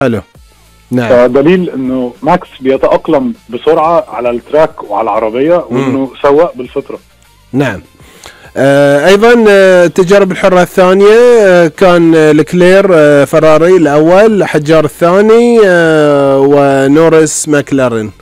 حلو نعم فدليل انه ماكس بيتاقلم بسرعه على التراك وعلى العربيه وانه سواق بالفطره نعم آه، ايضا آه، التجارب الحره الثانيه آه، كان آه، لكلير آه، فراري الاول حجار الثاني آه، ونورس ماكلارين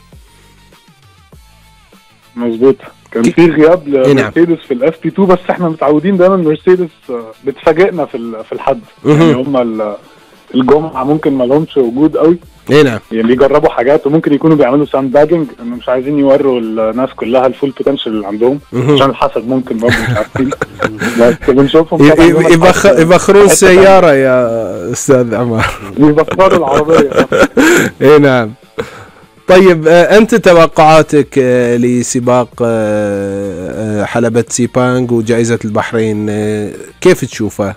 مظبوط كان كي- في غياب إيه نعم. لمرسيدس في الاف بي 2 بس احنا متعودين دايما مرسيدس آه، بتفاجئنا في ال- في الحد مهم. يعني هم ال- الجمعه ممكن ما لهمش وجود قوي اي نعم يعني بيجربوا حاجات وممكن يكونوا بيعملوا ساند باجنج انه مش عايزين يوروا الناس كلها الفول بوتنشال اللي عندهم مهم. عشان الحسد ممكن برضه مش عارفين بس بنشوفهم ي- طبعاً ي- يوم يبخ- الحد يبخرون حتة السياره يا استاذ عمر بيبخروا العربيه اي نعم طيب آه، انت توقعاتك آه، لسباق آه، آه، حلبة سيبانج وجائزة البحرين آه، كيف تشوفها؟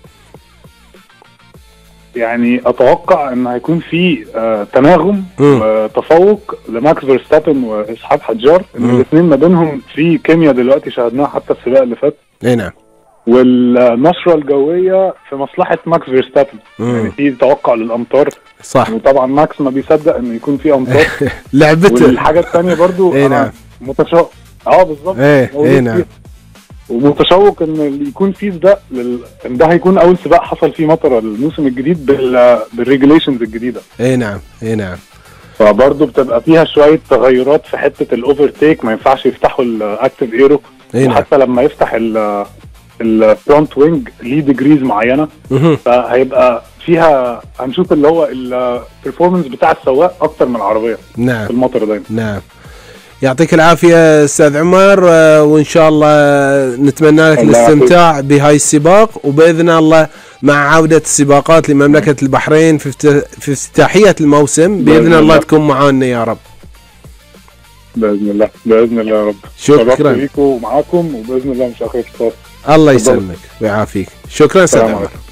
يعني اتوقع ان هيكون في آه تناغم مم. وتفوق لماكس فيرستابن واسحاق حجار ان مم. الاثنين ما بينهم في كيمياء دلوقتي شاهدناها حتى السباق اللي فات اي نعم والنشره الجويه في مصلحه ماكس فيرستابن مم. يعني في توقع للامطار صح وطبعا ماكس ما بيصدق انه يكون في امطار لعبته والحاجه الثانيه برضو إيه أنا نعم. متشوق اه بالظبط إيه، موجود إيه نعم. فيه. ومتشوق ان اللي يكون فيه سباق لل... ان ده هيكون اول سباق حصل فيه مطره الموسم الجديد بال... بالريجوليشنز الجديده اي نعم اي نعم فبرضه بتبقى فيها شويه تغيرات في حته الاوفر تيك ما ينفعش يفتحوا الاكتف ايرو اي نعم وحتى لما يفتح ال الفرونت وينج ليه ديجريز معينه مهم. فهيبقى فيها هنشوف اللي هو البرفورمانس بتاع السواق اكتر من العربيه نعم في المطر دايما نعم يعطيك العافية استاذ عمر آه، وان شاء الله نتمنى لك الله يعافيك. الاستمتاع بهاي السباق وباذن الله مع عودة السباقات لمملكة البحرين في افت- في افتتاحية الموسم باذن بإذن الله الله. تكون معانا يا رب باذن الله باذن الله يا رب شكراً. شرفت بيكم ومعاكم وباذن الله مش اخر اتصال الله تفضل. يسلمك ويعافيك شكرا استاذ السلام عمر عليكم.